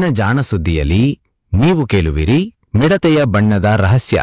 ಇಂದಿನ ಜಾಣ ಸುದ್ದಿಯಲ್ಲಿ ನೀವು ಕೇಳುವಿರಿ ಮಿಡತೆಯ ಬಣ್ಣದ ರಹಸ್ಯ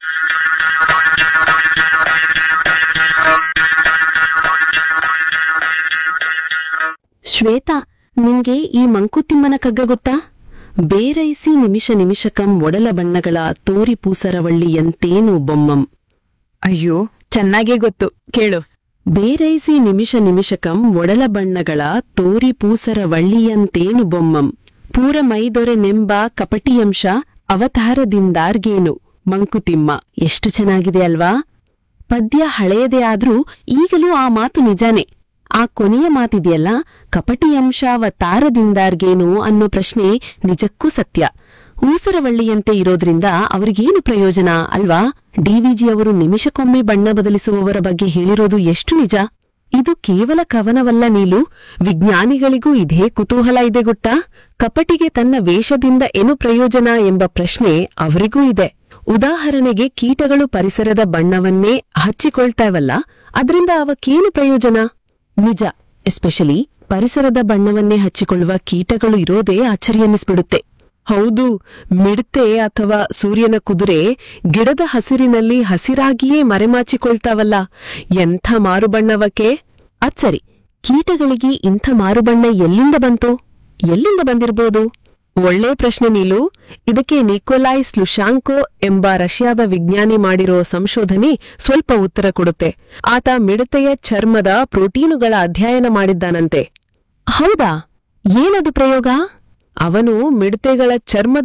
ಶ್ವೇತಾ ನಿಂಗೆ ಈ ಮಂಕುತಿಮ್ಮನ ಕಗ್ಗ ಗೊತ್ತಾ ಬೇರೈಸಿ ನಿಮಿಷ ನಿಮಿಷಕಂ ಒಡಲ ಬಣ್ಣಗಳ ತೋರಿ ಪೂಸರವಳ್ಳಿಯಂತೇನು ಬೊಮ್ಮಂ ಅಯ್ಯೋ ಚೆನ್ನಾಗೇ ಗೊತ್ತು ಕೇಳು ಬೇರೈಸಿ ನಿಮಿಷ ನಿಮಿಷಕಂ ಒಡಲ ಬಣ್ಣಗಳ ತೋರಿ ಪೂಸರವಳ್ಳಿಯಂತೇನು ಬೊಮ್ಮಂ ಪೂರ ಮೈದೊರೆ ನೆಂಬ ಕಪಟಿಯಂಶ ಅವತಾರದಿಂದಾರ್ಗೇನು ಮಂಕುತಿಮ್ಮ ಎಷ್ಟು ಚೆನ್ನಾಗಿದೆ ಅಲ್ವಾ ಪದ್ಯ ಹಳೆಯದೇ ಆದ್ರೂ ಈಗಲೂ ಆ ಮಾತು ನಿಜಾನೇ ಆ ಕೊನೆಯ ಮಾತಿದೆಯಲ್ಲ ಕಪಟಿ ಅಂಶಾವತಾರದಿಂದಾರ್ಗೇನು ಅನ್ನೋ ಪ್ರಶ್ನೆ ನಿಜಕ್ಕೂ ಸತ್ಯ ಊಸರವಳ್ಳಿಯಂತೆ ಇರೋದ್ರಿಂದ ಅವ್ರಿಗೇನು ಪ್ರಯೋಜನ ಅಲ್ವಾ ಡಿವಿಜಿ ಅವರು ನಿಮಿಷಕ್ಕೊಮ್ಮೆ ಬಣ್ಣ ಬದಲಿಸುವವರ ಬಗ್ಗೆ ಹೇಳಿರೋದು ಎಷ್ಟು ನಿಜ ಇದು ಕೇವಲ ಕವನವಲ್ಲ ನೀಲು ವಿಜ್ಞಾನಿಗಳಿಗೂ ಇದೇ ಕುತೂಹಲ ಇದೆ ಗೊತ್ತಾ ಕಪಟಿಗೆ ತನ್ನ ವೇಷದಿಂದ ಏನು ಪ್ರಯೋಜನ ಎಂಬ ಪ್ರಶ್ನೆ ಅವರಿಗೂ ಇದೆ ಉದಾಹರಣೆಗೆ ಕೀಟಗಳು ಪರಿಸರದ ಬಣ್ಣವನ್ನೇ ಹಚ್ಚಿಕೊಳ್ತಾವಲ್ಲ ಅದರಿಂದ ಅವಕ್ಕೇನು ಪ್ರಯೋಜನ ನಿಜ ಎಸ್ಪೆಷಲಿ ಪರಿಸರದ ಬಣ್ಣವನ್ನೇ ಹಚ್ಚಿಕೊಳ್ಳುವ ಕೀಟಗಳು ಇರೋದೇ ಆಶ್ಚರ್ಯನ್ನಿಸ್ಬಿಡುತ್ತೆ ಹೌದು ಮಿಡತೆ ಅಥವಾ ಸೂರ್ಯನ ಕುದುರೆ ಗಿಡದ ಹಸಿರಿನಲ್ಲಿ ಹಸಿರಾಗಿಯೇ ಮರೆಮಾಚಿಕೊಳ್ತಾವಲ್ಲ ಎಂಥ ಮಾರುಬಣ್ಣವಕ್ಕೆ ಅಚ್ಚರಿ ಕೀಟಗಳಿಗೆ ಇಂಥ ಮಾರುಬಣ್ಣ ಎಲ್ಲಿಂದ ಬಂತು ಎಲ್ಲಿಂದ ಬಂದಿರ್ಬೋದು ಒಳ್ಳೆ ಪ್ರಶ್ನೆ ನೀಲು ಇದಕ್ಕೆ ನಿಕೋಲಾಯ್ ಸ್ಲುಶಾಂಕೋ ಎಂಬ ರಷ್ಯಾದ ವಿಜ್ಞಾನಿ ಮಾಡಿರೋ ಸಂಶೋಧನೆ ಸ್ವಲ್ಪ ಉತ್ತರ ಕೊಡುತ್ತೆ ಆತ ಮಿಡತೆಯ ಚರ್ಮದ ಪ್ರೋಟೀನುಗಳ ಅಧ್ಯಯನ ಮಾಡಿದ್ದಾನಂತೆ ಹೌದಾ ಏನದು ಪ್ರಯೋಗ ಅವನು ಮಿಡತೆಗಳ ಚರ್ಮದ